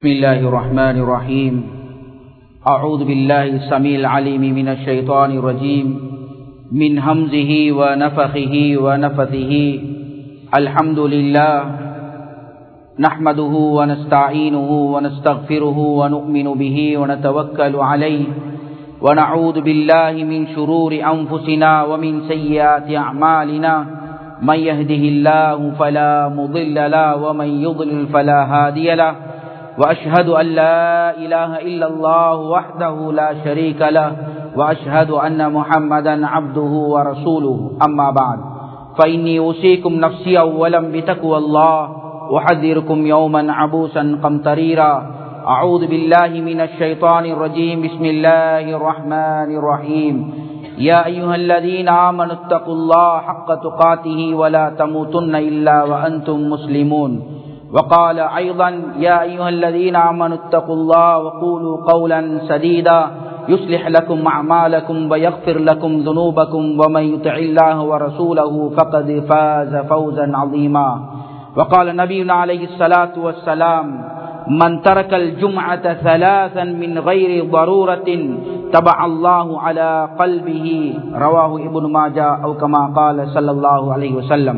بسم الله الرحمن الرحيم أعوذ بالله السميع العليم من الشيطان الرجيم من همزه ونفخه ونفثه الحمد لله نحمده ونستعينه ونستغفره ونؤمن به ونتوكل عليه ونعوذ بالله من شرور أنفسنا ومن سيئات أعمالنا من يهده الله فلا مضل له ومن يضلل فلا هادي له وأشهد أن لا إله إلا الله وحده لا شريك له وأشهد أن محمدا عبده ورسوله أما بعد فإني أوصيكم نفسي أولا بتقوى الله أحذركم يوما عبوسا قمطريرا أعوذ بالله من الشيطان الرجيم بسم الله الرحمن الرحيم يا أيها الذين آمنوا اتقوا الله حق تقاته ولا تموتن إلا وأنتم مسلمون وقال أيضا يا أيها الذين آمنوا اتقوا الله وقولوا قولا سديدا يصلح لكم أعمالكم ويغفر لكم ذنوبكم ومن يطع الله ورسوله فقد فاز فوزا عظيما وقال نبينا عليه الصلاة والسلام من ترك الجمعة ثلاثا من غير ضرورة تبع الله على قلبه رواه ابن ماجه أو كما قال صلى الله عليه وسلم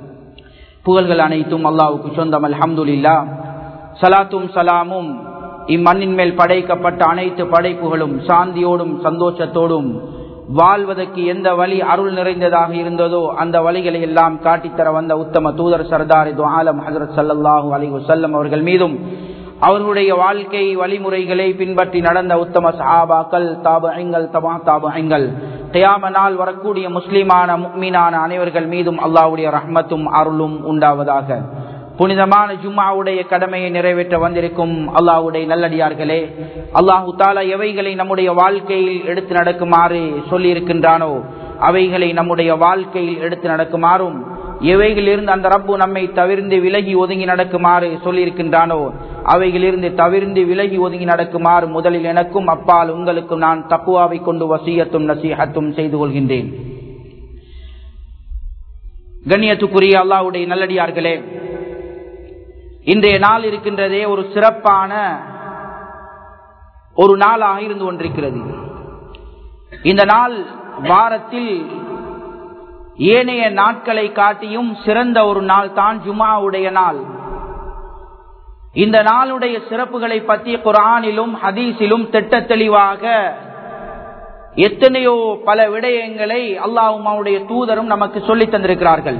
புகழ்கள் அனைத்தும் அல்லாவுக்கு சொந்தம் அல்ஹம்துலில்லா சலாத்தும் சலாமும் இம்மண்ணின் மேல் படைக்கப்பட்ட அனைத்து படைப்புகளும் சாந்தியோடும் சந்தோஷத்தோடும் வாழ்வதற்கு எந்த வழி அருள் நிறைந்ததாக இருந்ததோ அந்த வழிகளை எல்லாம் காட்டித்தர வந்த உத்தம தூதர் சர்தார் ஆலம் ஹசரத் சல்லாஹூ அலி வசல்லம் அவர்கள் மீதும் அவர்களுடைய வாழ்க்கை வழிமுறைகளை பின்பற்றி நடந்த உத்தம சஹாபாக்கள் தாபங்கள் தபா தாபங்கள் தியாம நாள் வரக்கூடிய முஸ்லிமான முக்மீனான அனைவர்கள் மீதும் அல்லாவுடைய ரஹ்மத்தும் அருளும் உண்டாவதாக புனிதமான ஜும்மாவுடைய கடமையை நிறைவேற்ற வந்திருக்கும் அல்லாவுடைய நல்லடியார்களே அல்லாஹு தாலா எவைகளை நம்முடைய வாழ்க்கையில் எடுத்து நடக்குமாறு சொல்லி இருக்கின்றானோ அவைகளை நம்முடைய வாழ்க்கையில் எடுத்து நடக்குமாறும் எவைகளிலிருந்து அந்த ரப்பு நம்மை தவிர்ந்து விலகி ஒதுங்கி நடக்குமாறு சொல்லியிருக்கின்றானோ அவைகளிலிருந்து தவிர்ந்து விலகி ஒதுங்கி நடக்குமாறு முதலில் எனக்கும் அப்பால் உங்களுக்கும் நான் தக்குவாவை கொண்டு வசியத்தும் நசீகத்தும் செய்து கொள்கின்றேன் கண்ணியத்துக்குரிய அல்லாவுடைய நல்லடியார்களே இன்றைய நாள் இருக்கின்றதே ஒரு சிறப்பான ஒரு நாளாக இருந்து கொண்டிருக்கிறது இந்த நாள் வாரத்தில் ஏனைய நாட்களை காட்டியும் சிறந்த ஒரு நாள் தான் ஜுமாவுடைய நாள் இந்த நாளுடைய சிறப்புகளை பற்றி குரானிலும் ஹதீஸிலும் திட்ட தெளிவாக எத்தனையோ பல விடயங்களை அல்லாஹுமாவுடைய தூதரும் நமக்கு சொல்லித் தந்திருக்கிறார்கள்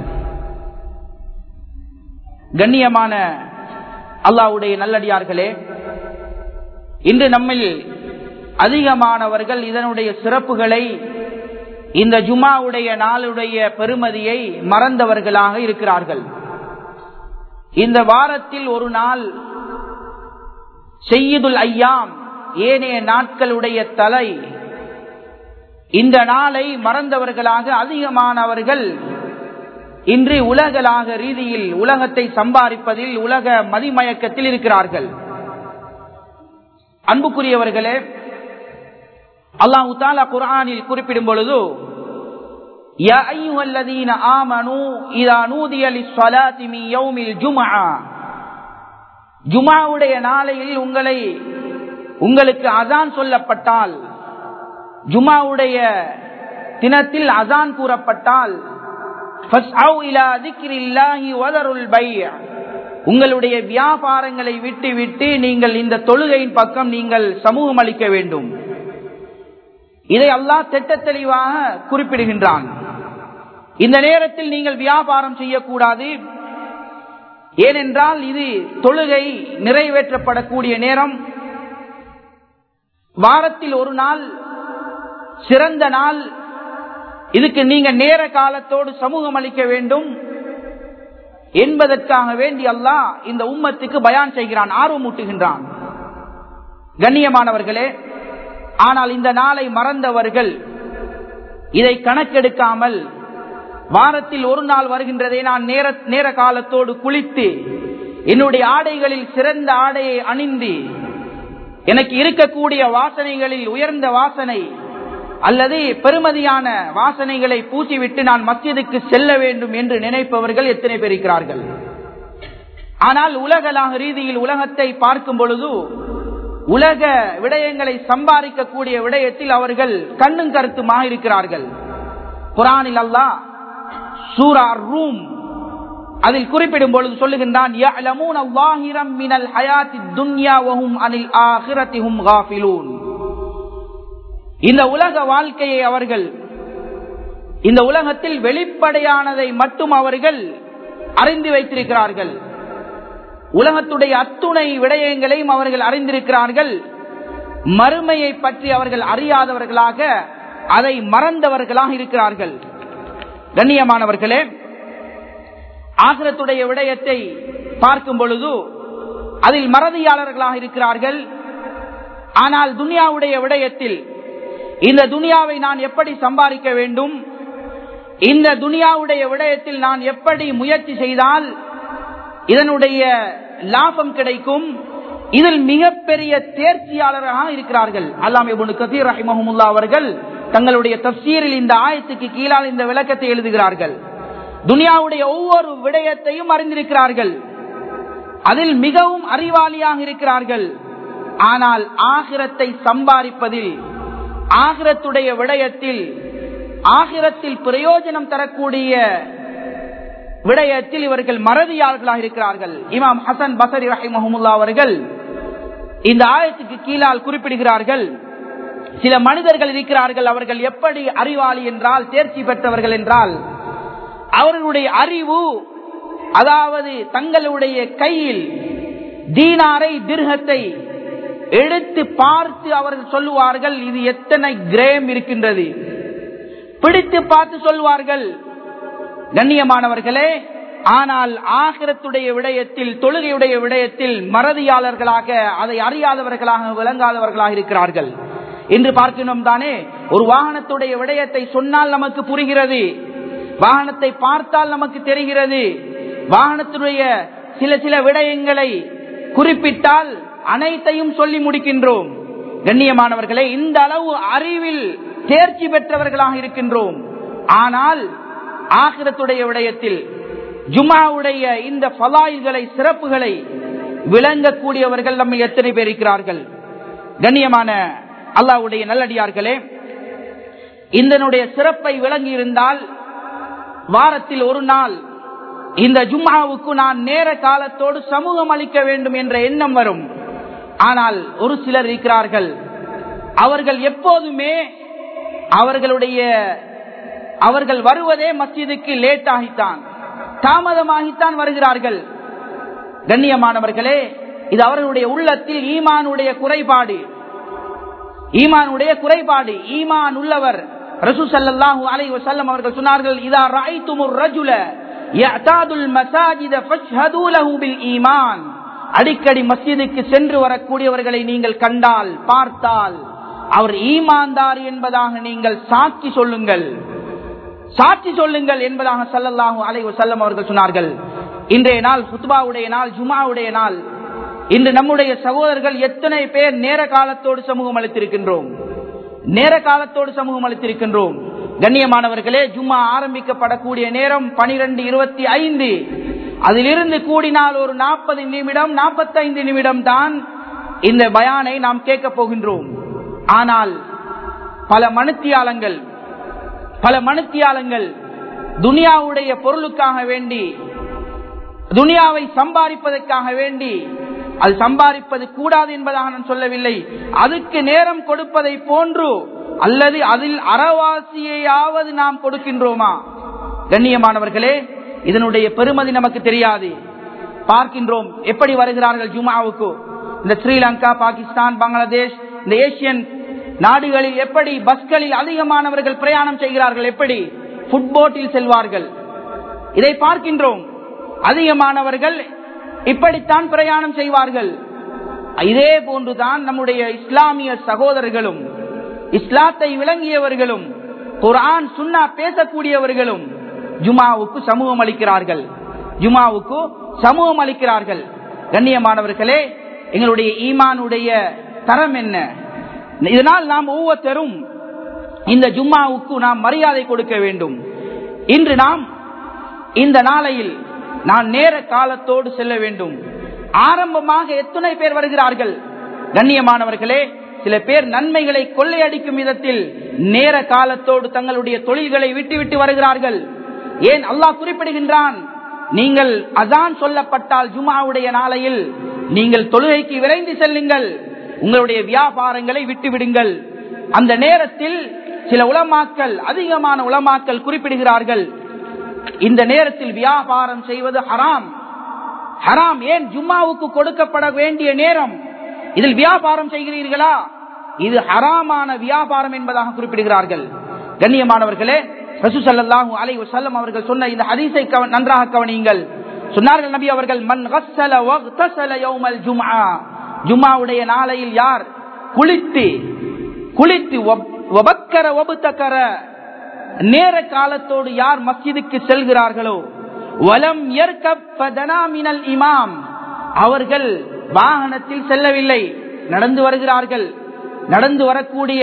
கண்ணியமான அல்லாவுடைய நல்லடியார்களே இன்று நம்மில் அதிகமானவர்கள் இதனுடைய சிறப்புகளை இந்த ஜுமாவுடைய நாளுடைய பெருமதியை மறந்தவர்களாக இருக்கிறார்கள் இந்த வாரத்தில் ஒரு நாள் செய்யுதுல் ஐயாம் ஏனைய நாட்களுடைய தலை இந்த நாளை மறந்தவர்களாக அதிகமானவர்கள் இன்று உலகளாக ரீதியில் உலகத்தை சம்பாதிப்பதில் உலக மதிமயக்கத்தில் இருக்கிறார்கள் அன்புக்குரியவர்களே அல்லாஹு தாலா குரானில் குறிப்பிடும் பொழுது ஜுமாவுடைய நாளையில் உங்களை உங்களுக்கு அதான் சொல்லப்பட்டால் ஜுமாவுடைய தினத்தில் அதான் கூறப்பட்டால் உங்களுடைய வியாபாரங்களை விட்டு விட்டு நீங்கள் இந்த தொழுகையின் பக்கம் நீங்கள் சமூகம் அளிக்க வேண்டும் இதை அல்லாஹ் திட்ட தெளிவாக குறிப்பிடுகின்றான் இந்த நேரத்தில் நீங்கள் வியாபாரம் செய்யக்கூடாது ஏனென்றால் இது தொழுகை நிறைவேற்றப்படக்கூடிய நேரம் வாரத்தில் ஒரு நாள் சிறந்த நாள் இதுக்கு நீங்க நேர காலத்தோடு சமூகம் அளிக்க வேண்டும் என்பதற்காக வேண்டி அல்லாஹ் இந்த உம்மத்துக்கு பயான் செய்கிறான் ஆர்வமூட்டுகின்றான் கண்ணியமானவர்களே ஆனால் இந்த நாளை மறந்தவர்கள் இதை கணக்கெடுக்காமல் வாரத்தில் ஒரு நாள் வருகின்றதை நான் நேர நேர காலத்தோடு குளித்து என்னுடைய ஆடைகளில் சிறந்த ஆடையை அணிந்து எனக்கு இருக்கக்கூடிய வாசனைகளில் உயர்ந்த வாசனை அல்லது பெருமதியான வாசனைகளை பூசிவிட்டு நான் மஸ்ஜிதுக்கு செல்ல வேண்டும் என்று நினைப்பவர்கள் எத்தனை பேர் இருக்கிறார்கள் ஆனால் உலகளாக ரீதியில் உலகத்தை பார்க்கும் பொழுது உலக விடயங்களை சம்பாதிக்கக்கூடிய விடயத்தில் அவர்கள் கண்ணும் கருத்துமாக இருக்கிறார்கள் குரானில் அல்லாஹ் சூரா ரூம் அதில் குறிப்பிடும் பொழுது சொல்லுகின்றான் يَعْلَمُونَ ظَاهِرًا مِنَ الْحَيَاةِ الدُّنْيَا وَهُمْ عَنِ الْآخِرَةِ هُمْ غَافِلُونَ இந்த உலக வாழ்க்கையை அவர்கள் இந்த உலகத்தில் வெளிப்படையானதை மட்டும் அவர்கள் அறிந்து வைத்திருக்கிறார்கள் உலகத்துடைய அத்துணை விடயங்களையும் அவர்கள் அறிந்திருக்கிறார்கள் மறுமையை பற்றி அவர்கள் அறியாதவர்களாக அதை மறந்தவர்களாக இருக்கிறார்கள் கண்ணியமானவர்களே ஆசிரத்துடைய விடயத்தை பார்க்கும் பொழுது அதில் மறதியாளர்களாக இருக்கிறார்கள் ஆனால் துனியாவுடைய விடயத்தில் இந்த துனியாவை நான் எப்படி சம்பாதிக்க வேண்டும் இந்த துனியாவுடைய விடயத்தில் நான் எப்படி முயற்சி செய்தால் இதனுடைய லாபம் கிடைக்கும் இதில் மிகப்பெரிய தேர்ச்சியாளராக இருக்கிறார்கள் அல்லாம் இபுனு கசீர் ரஹிமஹமுல்லா அவர்கள் தங்களுடைய தப்சீரில் இந்த ஆயத்துக்கு கீழால் இந்த விளக்கத்தை எழுதுகிறார்கள் துனியாவுடைய ஒவ்வொரு விடயத்தையும் அறிந்திருக்கிறார்கள் அதில் மிகவும் அறிவாளியாக இருக்கிறார்கள் ஆனால் ஆகிரத்தை சம்பாதிப்பதில் ஆகிரத்துடைய விடயத்தில் ஆகிரத்தில் பிரயோஜனம் தரக்கூடிய விடயத்தில் இவர்கள் மறதியாளர்களாக இருக்கிறார்கள் இமாம் ஹசன் பசரி ரஹிமஹமுல்லா அவர்கள் இந்த ஆயத்துக்கு கீழால் குறிப்பிடுகிறார்கள் சில மனிதர்கள் இருக்கிறார்கள் அவர்கள் எப்படி அறிவாளி என்றால் தேர்ச்சி பெற்றவர்கள் என்றால் அவர்களுடைய அறிவு அதாவது தங்களுடைய கையில் தீனாரை திருகத்தை எடுத்து பார்த்து அவர்கள் சொல்லுவார்கள் இது எத்தனை கிரேம் இருக்கின்றது பிடித்து பார்த்து சொல்வார்கள் கண்ணியமானவர்களே ஆனால் ஆகிரத்துடைய விடயத்தில் தொழுகையுடைய விடயத்தில் மறதியாளர்களாக அதை அறியாதவர்களாக விளங்காதவர்களாக இருக்கிறார்கள் என்று பார்க்கணும் தானே ஒரு வாகனத்துடைய விடயத்தை சொன்னால் நமக்கு புரிகிறது வாகனத்தை பார்த்தால் நமக்கு தெரிகிறது வாகனத்துடைய சில சில விடயங்களை குறிப்பிட்டால் அனைத்தையும் சொல்லி முடிக்கின்றோம் கண்ணியமானவர்களே இந்த அளவு அறிவில் தேர்ச்சி பெற்றவர்களாக இருக்கின்றோம் ஆனால் ஆகிரத்துடைய விடயத்தில் ஜுமாவுடைய இந்த பலாய்களை சிறப்புகளை விளங்கக்கூடியவர்கள் நம்ம எத்தனை பேர் இருக்கிறார்கள் கண்ணியமான அல்லாவுடைய நல்லடியார்களே இதனுடைய சிறப்பை விளங்கி இருந்தால் வாரத்தில் ஒரு நாள் இந்த ஜும்மாவுக்கு நான் நேர காலத்தோடு சமூகம் அளிக்க வேண்டும் என்ற எண்ணம் வரும் ஆனால் ஒரு சிலர் இருக்கிறார்கள் அவர்கள் எப்போதுமே அவர்களுடைய அவர்கள் வருவதே மஸ்ஜிதுக்கு லேட் ஆகித்தான் தாமதமாகித்தான் வருகிறார்கள் கண்ணியமானவர்களே இது அவர்களுடைய உள்ளத்தில் ஈமானுடைய குறைபாடு ஈமானுடைய குறைபாடு ஈமான் உள்ளவர் ரசூ சல்லாஹூ அலை வசல்லம் அவர்கள் சொன்னார்கள் இதா ராய்துமுர் ரஜுல யஅதாதுல் மசாஜித ஃபஷ்ஹது லஹு பில் ஈமான் அடிக்கடி மஸ்ஜிதுக்கு சென்று வரக்கூடியவர்களை நீங்கள் கண்டால் பார்த்தால் அவர் ஈமான்தார் என்பதாக நீங்கள் சாட்சி சொல்லுங்கள் சாட்சி சொல்லுங்கள் என்பதாக சல்லல்லாஹு அலை வசல்லம் அவர்கள் சொன்னார்கள் இன்றைய நாள் குத்பாவுடைய நாள் ஜுமாவுடைய நாள் இன்று நம்முடைய சகோதரர்கள் எத்தனை பேர் நேர காலத்தோடு சமூகம் அளித்திருக்கின்றோம் நேர காலத்தோடு சமூகம் அளித்திருக்கின்றோம் கண்ணியமானவர்களே ஜும்மா ஆரம்பிக்கப்படக்கூடிய நேரம் பனிரெண்டு இருபத்தி ஐந்து அதிலிருந்து கூடினால் ஒரு நாற்பது நிமிடம் நாற்பத்தைந்து நிமிடம் தான் இந்த பயானை நாம் கேட்க போகின்றோம் ஆனால் பல மனுத்தியாலங்கள் பல மனுத்தியாலங்கள் துனியாவுடைய பொருளுக்காக வேண்டி துனியாவை சம்பாதிப்பதற்காக வேண்டி அது சம்பாதிப்பது கூடாது என்பதாக நான் சொல்லவில்லை அதுக்கு நேரம் கொடுப்பதை போன்று அல்லது அதில் அறவாசியையாவது நாம் கொடுக்கின்றோமா கண்ணியமானவர்களே இதனுடைய பெருமதி நமக்கு தெரியாது பார்க்கின்றோம் எப்படி வருகிறார்கள் ஜுமாவுக்கு இந்த ஸ்ரீலங்கா பாகிஸ்தான் பங்களாதேஷ் இந்த ஏசியன் நாடுகளில் எப்படி பஸ்களில் அதிகமானவர்கள் பிரயாணம் செய்கிறார்கள் எப்படி புட்போட்டில் செல்வார்கள் இதை பார்க்கின்றோம் அதிகமானவர்கள் இப்படித்தான் பிரயாணம் செய்வார்கள் இதே போன்றுதான் நம்முடைய இஸ்லாமிய சகோதரர்களும் இஸ்லாத்தை விளங்கியவர்களும் குரான் சுன்னா பேசக்கூடியவர்களும் ஜுமாவுக்கு சமூகம் அளிக்கிறார்கள் ஜுமாவுக்கு சமூகம் அளிக்கிறார்கள் கண்ணியமானவர்களே எங்களுடைய ஈமானுடைய தரம் என்ன இதனால் நாம் ஒவ்வொருத்தரும் இந்த ஜும்மாவுக்கு நாம் மரியாதை கொடுக்க வேண்டும் இன்று நாம் இந்த நாளையில் நான் நேர காலத்தோடு செல்ல வேண்டும் ஆரம்பமாக எத்தனை பேர் வருகிறார்கள் கண்ணியமானவர்களே சில பேர் நன்மைகளை கொள்ளையடிக்கும் விதத்தில் நேர காலத்தோடு தங்களுடைய தொழில்களை விட்டுவிட்டு வருகிறார்கள் ஏன் அல்லாஹ் குறிப்பிடுகின்றான் நீங்கள் அதான் சொல்லப்பட்டால் ஜுமாவுடைய நாளையில் நீங்கள் தொழுகைக்கு விரைந்து செல்லுங்கள் உங்களுடைய வியாபாரங்களை விட்டு விடுங்கள் அந்த நேரத்தில் சில உலமாக்கள் அதிகமான உலமாக்கள் குறிப்பிடுகிறார்கள் இந்த நேரத்தில் வியாபாரம் செய்வது ஹராம் ஹராம் ஏன் ஜும்மாவுக்கு கொடுக்கப்பட வேண்டிய நேரம் இதில் வியாபாரம் செய்கிறீர்களா இது ஹராமான வியாபாரம் என்பதாக குறிப்பிடுகிறார்கள் கண்ணியமானவர்களே ரசூசல்லாஹு அலை வசல்லம் அவர்கள் சொன்ன இந்த ஹதீஸை கவ- நன்றாக கவனியுங்கள் சொன்னார்கள் நபி அவர்கள் மன் கஸ்ஸல வக்தஸல யௌமல் ஜும்ஆ ஜும்ஆவுடைய நாளையில் யார் குளித்து குளித்து வப்- வபக்கர வபுத்தக்கர நேர காலத்தோடு யார் மஸ்ஜிதுக்கு செல்கிறார்களோ வலம் மினல் இமாம் அவர்கள் வாகனத்தில் செல்லவில்லை நடந்து வருகிறார்கள் நடந்து வரக்கூடிய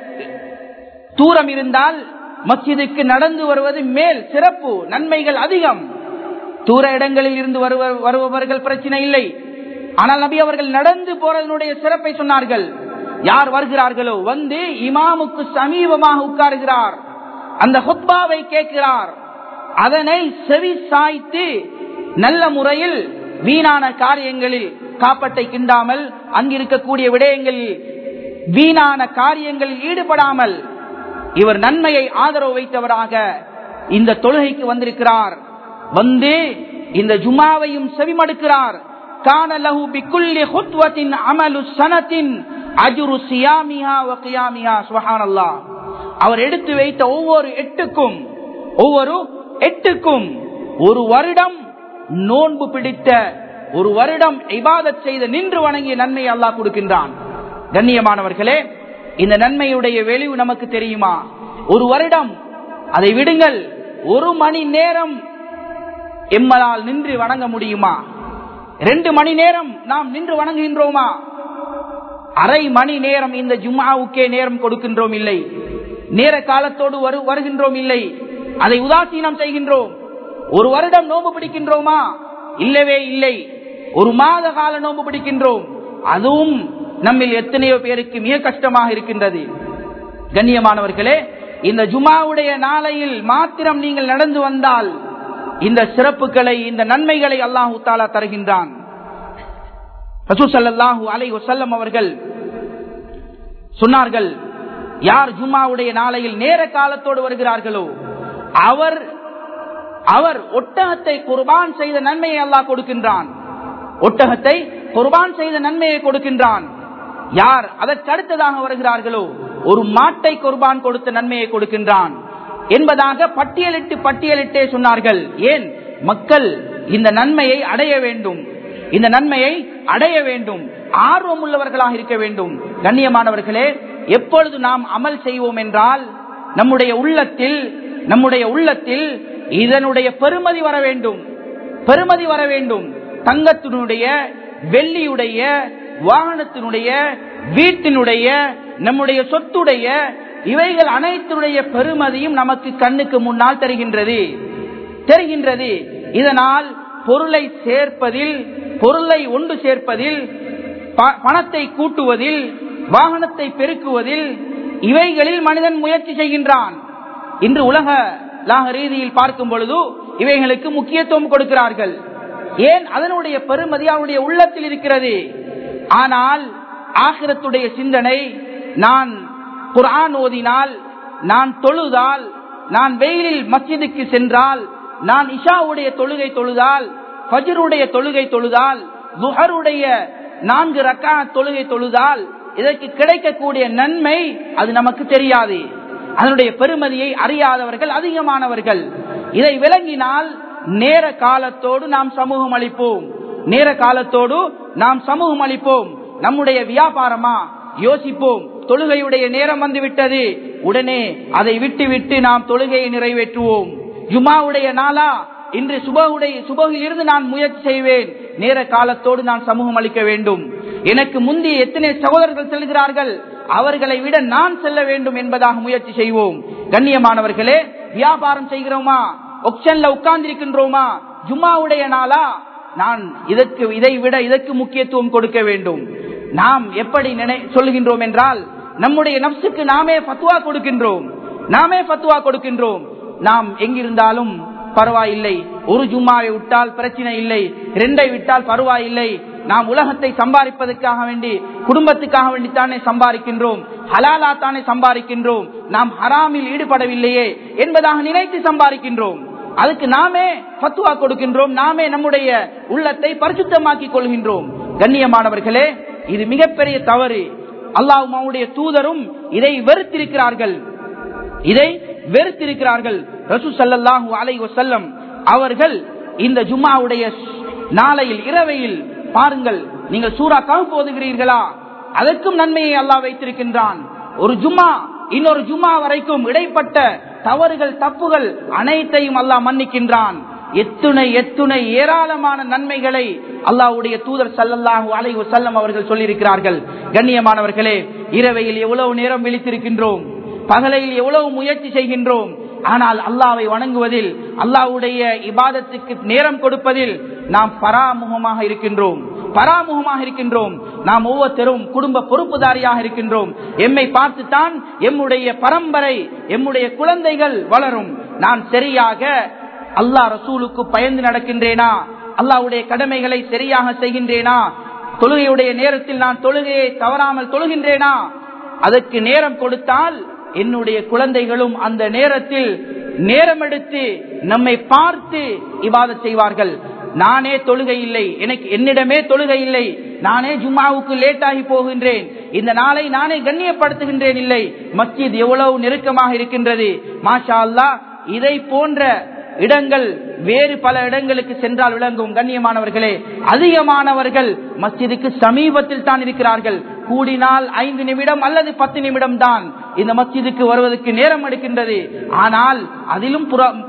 தூரம் இருந்தால் மஸ்ஜிதுக்கு நடந்து வருவது மேல் சிறப்பு நன்மைகள் அதிகம் தூர இடங்களில் இருந்து வருவ- வருபவர்கள் பிரச்சனை இல்லை ஆனால் நபி அவர்கள் நடந்து போறதனுடைய சிறப்பை சொன்னார்கள் யார் வருகிறார்களோ வந்து இமாமுக்கு சமீபமாக உட்காருகிறார் அந்த ஹுத்பாவை கேட்கிறார் அதனை செவி சாய்த்து நல்ல முறையில் வீணான காரியங்களில் காப்பட்டை கிண்டாமல் அங்கிருக்கக்கூடிய விடயங்களில் வீணான காரியங்களில் ஈடுபடாமல் இவர் நன்மையை ஆதரவு வைத்தவராக இந்த தொழுகைக்கு வந்திருக்கிறார் வந்து இந்த ஜுமாவையும் செவிமடுக்கிறார் கான லஹு பிக்குல்லி ஹுத்வத்தின் அமலு சனத்தின் அஜுரு சியாமிஹா வ கியாமிஹா சுப்ஹானல்லாஹ் அவர் எடுத்து வைத்த ஒவ்வொரு எட்டுக்கும் ஒவ்வொரு எட்டுக்கும் ஒரு வருடம் நோன்பு பிடித்த ஒரு வருடம் இபாதத் செய்த நின்று வணங்கிய நன்மை அல்லாஹ் கொடுக்கின்றான் கண்ணியமானவர்களே இந்த நன்மையுடைய வெளிவு நமக்கு தெரியுமா ஒரு வருடம் அதை விடுங்கள் ஒரு மணி நேரம் எம்மலால் நின்று வணங்க முடியுமா ரெண்டு மணி நேரம் நாம் நின்று வணங்குகின்றோமா அரை மணி நேரம் இந்த ஜும்மாவுக்கே நேரம் கொடுக்கின்றோம் இல்லை நேர காலத்தோடு வரு- வருகின்றோம் இல்லை அதை உதாசீனம் செய்கின்றோம் ஒரு வருடம் நோம்பு பிடிக்கின்றோமா இல்லவே இல்லை ஒரு மாத கால நோம்பு பிடிக்கின்றோம் அதுவும் நம்மில் எத்தனையோ பேருக்கு மிக கஷ்டமாக இருக்கின்றது கண்ணியமானவர்களே இந்த ஜுமாவுடைய நாளையில் மாத்திரம் நீங்கள் நடந்து வந்தால் இந்த சிறப்புகளை இந்த நன்மைகளை அல்லாஹு தாலா தருகின்றான் ரசூசல்லாஹு அலை வசல்லம் அவர்கள் சொன்னார்கள் யார் ஜும்மாவுடைய நாளையில் நேர காலத்தோடு வருகிறார்களோ அவர் அவர் ஒட்டகத்தை குர்பான் செய்த நன்மையை அல்லாஹ் கொடுக்கின்றான் ஒட்டகத்தை குர்பான் செய்த நன்மையை கொடுக்கின்றான் யார் அதற்கு அடுத்ததாக வருகிறார்களோ ஒரு மாட்டை குர்பான் கொடுத்த நன்மையை கொடுக்கின்றான் என்பதாக பட்டியலிட்டு பட்டியலிட்டே சொன்னார்கள் ஏன் மக்கள் இந்த நன்மையை அடைய வேண்டும் இந்த நன்மையை அடைய வேண்டும் ஆர்வம் உள்ளவர்களாக இருக்க வேண்டும் கண்ணியமானவர்களே எப்பொழுது நாம் அமல் செய்வோம் என்றால் நம்முடைய உள்ளத்தில் நம்முடைய உள்ளத்தில் இதனுடைய பெருமதி வர வேண்டும் பெருமதி வர வேண்டும் தங்கத்தினுடைய வெள்ளியுடைய வாகனத்தினுடைய வீட்டினுடைய நம்முடைய சொத்துடைய இவைகள் அனைத்தினுடைய பெருமதியும் நமக்கு கண்ணுக்கு முன்னால் தெரிகின்றது தெரிகின்றது இதனால் பொருளை சேர்ப்பதில் பொருளை ஒன்று சேர்ப்பதில் ப- பணத்தை கூட்டுவதில் வாகனத்தை பெருக்குவதில் இவைகளில் மனிதன் முயற்சி செய்கின்றான் இன்று உலக லாக ரீதியில் பார்க்கும் பொழுது இவைகளுக்கு முக்கியத்துவம் கொடுக்கிறார்கள் ஏன் அதனுடைய பெருமதி அவனுடைய உள்ளத்தில் இருக்கிறது ஆனால் ஆகிரத்துடைய சிந்தனை நான் குர்ஆன் ஓதினால் நான் தொழுதால் நான் வெயிலில் மஸ்ஜிதுக்கு சென்றால் நான் இஷாவுடைய தொழுகை தொழுதால் ஃபஜ்ருடைய தொழுகை தொழுதால் துஹருடைய நான்கு ரக்கா தொழுகை தொழுதால் இதற்கு கிடைக்கக்கூடிய நன்மை அது நமக்கு தெரியாது அதனுடைய பெருமதியை அறியாதவர்கள் அதிகமானவர்கள் இதை விளங்கினால் நேர காலத்தோடு நாம் சமூகம் அளிப்போம் நேர காலத்தோடு நாம் சமூகம் அளிப்போம் நம்முடைய வியாபாரமா யோசிப்போம் தொழுகையுடைய நேரம் வந்து விட்டது உடனே அதை விட்டு விட்டு நாம் தொழுகையை நிறைவேற்றுவோம் ஜுமாவுடைய நாளா இன்று சுபகுடைய சுபகில் இருந்து நான் முயற்சி செய்வேன் நேர காலத்தோடு நான் சமூகம் அளிக்க வேண்டும் எனக்கு முந்தி எத்தனை சகோதரர்கள் செல்கிறார்கள் அவர்களை விட நான் செல்ல வேண்டும் என்பதாக முயற்சி செய்வோம் கண்ணியமானவர்களே வியாபாரம் செய்கிறோமா ஒப்ஷன்ல உட்கார்ந்திருக்கின்றோமா ஜும்மாவுடைய நாளா நான் இதற்கு இதை விட இதற்கு முக்கியத்துவம் கொடுக்க வேண்டும் நாம் எப்படி நினை சொல்லுகின்றோம் என்றால் நம்முடைய நப்சுக்கு நாமே பத்துவா கொடுக்கின்றோம் நாமே பத்துவா கொடுக்கின்றோம் நாம் எங்கிருந்தாலும் பரவாயில்லை ஒரு ஜும்மாவை விட்டால் பிரச்சனை இல்லை இரண்டை விட்டால் பரவாயில்லை நாம் உலகத்தை சம்பாதிப்பதற்காக வேண்டி குடும்பத்துக்காக வேண்டி தானே சம்பாதிக்கின்றோம் ஹலாலா தானே சம்பாதிக்கின்றோம் நாம் ஹராமில் ஈடுபடவில்லையே என்பதாக நினைத்து சம்பாதிக்கின்றோம் அதுக்கு நாமே பத்துவா கொடுக்கின்றோம் நாமே நம்முடைய உள்ளத்தை பரிசுத்தமாக்கி கொள்கின்றோம் கண்ணியமானவர்களே இது மிகப்பெரிய தவறு அல்லாஹ் அவனுடைய தூதரும் இதை வெறுத்திருக்கிறார்கள் இதை வெறுத்திருக்கிறார்கள் ரசூ சல்லாஹூ அலை வசல்லம் அவர்கள் இந்த ஜும்மாவுடைய நாளையில் இரவையில் பாருங்கள் நீங்கள் சூறா கவு போதுகிறீர்களா அதற்கும் நன்மையை அல்லாஹ் வைத்திருக்கின்றான் ஒரு ஜும்மா இன்னொரு ஜும்மா வரைக்கும் இடைப்பட்ட தவறுகள் தப்புகள் அனைத்தையும் அல்லாஹ் மன்னிக்கின்றான் எத்துணை எத்துணை ஏராளமான நன்மைகளை அல்லாஹ்வுடைய தூதர் சல்லல்லாஹு அலை வசல்லம் அவர்கள் சொல்லியிருக்கிறார்கள் கண்ணியமானவர்களே இரவையில் எவ்வளவு நேரம் விழித்திருக்கின்றோம் பகலையில் எவ்வளவு முயற்சி செய்கின்றோம் ஆனால் அல்லாவை வணங்குவதில் அல்லாவுடைய இபாதத்துக்கு நேரம் கொடுப்பதில் நாம் பராமுகமாக இருக்கின்றோம் பராமுகமாக இருக்கின்றோம் நாம் ஒவ்வொருத்தரும் குடும்ப பொறுப்புதாரியாக இருக்கின்றோம் எம்மை பார்த்துத்தான் எம்முடைய பரம்பரை எம்முடைய குழந்தைகள் வளரும் நான் சரியாக அல்லாஹ் ரசூலுக்கு பயந்து நடக்கின்றேனா அல்லாவுடைய கடமைகளை சரியாக செய்கின்றேனா தொழுகையுடைய நேரத்தில் நான் தொழுகையை தவறாமல் தொழுகின்றேனா அதற்கு நேரம் கொடுத்தால் என்னுடைய குழந்தைகளும் அந்த நேரத்தில் நேரம் எடுத்து நம்மை பார்த்து இவாத செய்வார்கள் நானே தொழுகை இல்லை எனக்கு என்னிடமே தொழுகை இல்லை நானே ஜும்மாவுக்கு லேட் ஆகி போகின்றேன் இந்த நாளை நானே கண்ணியப்படுத்துகின்றேன் இல்லை மஸ்ஜித் எவ்வளவு நெருக்கமாக இருக்கின்றது மாஷா அல்லா இதை போன்ற இடங்கள் வேறு பல இடங்களுக்கு சென்றால் விளங்கும் கண்ணியமானவர்களே அதிகமானவர்கள் மஸ்ஜிதுக்கு சமீபத்தில் தான் இருக்கிறார்கள் கூடினால் ஐந்து நிமிடம் அல்லது பத்து நிமிடம் தான் இந்த மஸ்ஜிதுக்கு வருவதற்கு நேரம் எடுக்கின்றது ஆனால் அதிலும்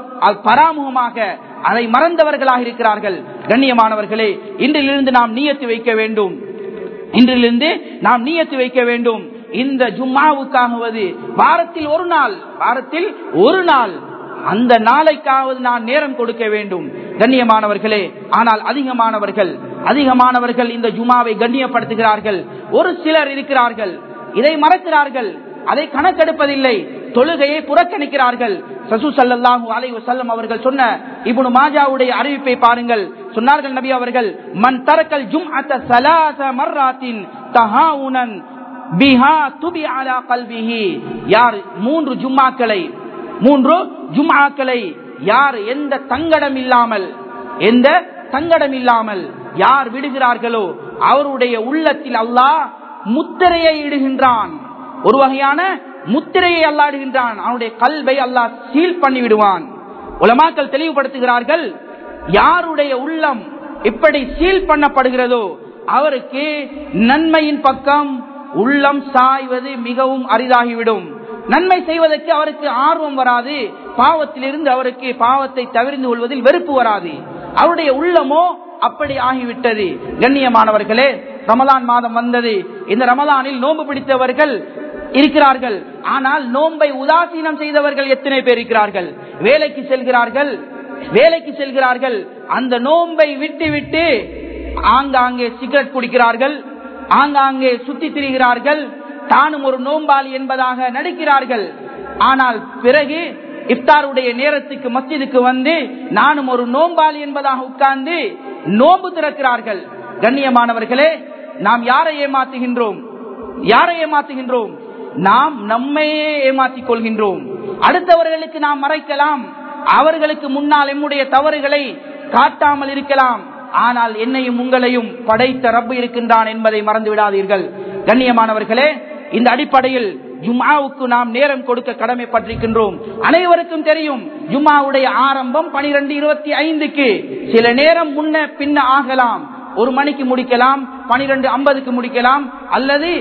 பராமுகமாக அதை மறந்தவர்களாக இருக்கிறார்கள் கண்ணியமானவர்களே இன்றிலிருந்து நாம் நீயத்து வைக்க வேண்டும் இன்றிலிருந்து நாம் நீயத்து வைக்க வேண்டும் இந்த ஜும்மாவுக்காகவது வாரத்தில் ஒரு நாள் வாரத்தில் ஒரு நாள் அந்த நாளைக்காவது நான் நேரம் கொடுக்க வேண்டும் கண்ணியமானவர்களே ஆனால் அதிகமானவர்கள் அதிகமானவர்கள் இந்த ஜுமாவை கண்ணியப்படுத்துகிறார்கள் ஒரு சிலர் இருக்கிறார்கள் இதை மறக்கிறார்கள் அதை கணக்கெடுப்பதில்லை தொழுகையை புறக்கணிக்கிறார்கள் சசு சல்லாஹூ அலை வசல்லம் அவர்கள் சொன்ன இபுனு மாஜாவுடைய அறிவிப்பை பாருங்கள் சொன்னார்கள் நபி அவர்கள் மன் தரக்கல் ஜும் அத்த சலாச மர்ராத்தின் தஹாவுனன் பிஹா துபி அலா கல்விஹி யார் மூன்று ஜும்மாக்களை மூன்று ஜும்ஆக்களை யார் எந்த தங்கடம் இல்லாமல் எந்த தங்கடம் இல்லாமல் யார் விடுகிறார்களோ அவருடைய உள்ளத்தில் அல்லாஹ் முத்திரையை இடுகின்றான் ஒரு வகையான முத்திரையை அல்லாடுகின்றான் அவனுடைய கல்வை அல்லாஹ் சீல் பண்ணி விடுவான் உலமாக்கள் தெளிவுபடுத்துகிறார்கள் யாருடைய உள்ளம் இப்படி சீல் பண்ணப்படுகிறதோ அவருக்கு நன்மையின் பக்கம் உள்ளம் சாய்வது மிகவும் அரிதாகிவிடும் நன்மை செய்வதற்கு அவருக்கு ஆர்வம் வராது பாவத்திலிருந்து அவருக்கு பாவத்தை தவிர்ந்து கொள்வதில் வெறுப்பு வராது அவருடைய உள்ளமோ அப்படி ஆகிவிட்டது கண்ணியமானவர்களே ரமலான் மாதம் வந்தது இந்த ரமலானில் நோன்பு பிடித்தவர்கள் இருக்கிறார்கள் ஆனால் நோன்பை உதாசீனம் செய்தவர்கள் எத்தனை பேர் இருக்கிறார்கள் வேலைக்கு செல்கிறார்கள் வேலைக்கு செல்கிறார்கள் அந்த நோன்பை விட்டு விட்டு ஆங்காங்கே சிகரெட் குடிக்கிறார்கள் ஆங்காங்கே சுத்தி திரிகிறார்கள் தானும் ஒரு நோம்பாளி என்பதாக நடிக்கிறார்கள் ஆனால் பிறகு இப்தாருடைய நேரத்துக்கு மஸ்ஜிதுக்கு வந்து நானும் ஒரு நோம்பாளி என்பதாக உட்கார்ந்து நோம்பு திறக்கிறார்கள் கண்ணியமானவர்களே நாம் யாரை ஏமாத்துகின்றோம் யாரை ஏமாத்துகின்றோம் நாம் நம்மையே ஏமாற்றிக் கொள்கின்றோம் அடுத்தவர்களுக்கு நாம் மறைக்கலாம் அவர்களுக்கு முன்னால் எம்முடைய தவறுகளை காட்டாமல் இருக்கலாம் ஆனால் என்னையும் உங்களையும் படைத்த ரப்பு இருக்கின்றான் என்பதை மறந்து விடாதீர்கள் கண்ணியமானவர்களே இந்த அடிப்படையில் ஜும்மாவுக்கு நாம் நேரம் கொடுக்க கடமைப்பட்டிருக்கின்றோம் அனைவருக்கும் தெரியும் ஜும்மாவுடைய ஆரம்பம் பனிரெண்டு இருபத்தி ஐந்துக்கு சில நேரம் முன்ன பின்ன ஆகலாம் ஒரு மணிக்கு முடிக்கலாம் பனிரெண்டு ஐம்பதுக்கு முடிக்கலாம் அல்லது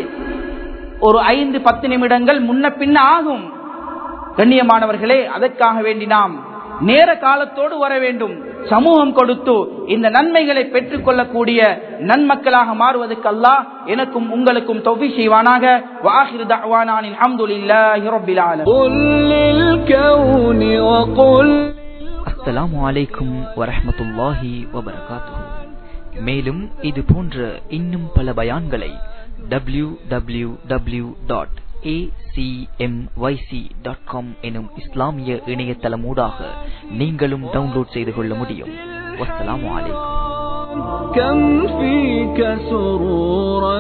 ஒரு ஐந்து பத்து நிமிடங்கள் முன்ன பின்ன ஆகும் கண்ணியமானவர்களே அதற்காக வேண்டி நாம் நேர காலத்தோடு வர வேண்டும் சமூகம் கொடுத்து இந்த நன்மைகளை பெற்றுக் கொள்ளக்கூடிய நன்மக்களாக மாறுவதற்கு அல்லாஹ் எனக்கும் உங்களுக்கும் தொகுதி செய்வானாக வாஹிர் தஅவானானில் அல்ஹம்துலில்லாஹி ரப்பில் ஆலமீன் قل للكون وقل அஸ்ஸலாமு அலைக்கும் வரஹ்மத்துல்லாஹி வபரகாத்துஹு மேலும் இது போன்ற இன்னும் பல பயான்களை W W W dot dot com எனும் இஸ்லாமிய இணையதளமூடாக நீங்களும் டவுன்லோட் செய்து கொள்ள முடியும் வஸ்ஸலாமு அலைக்கும் كم فيك سرورا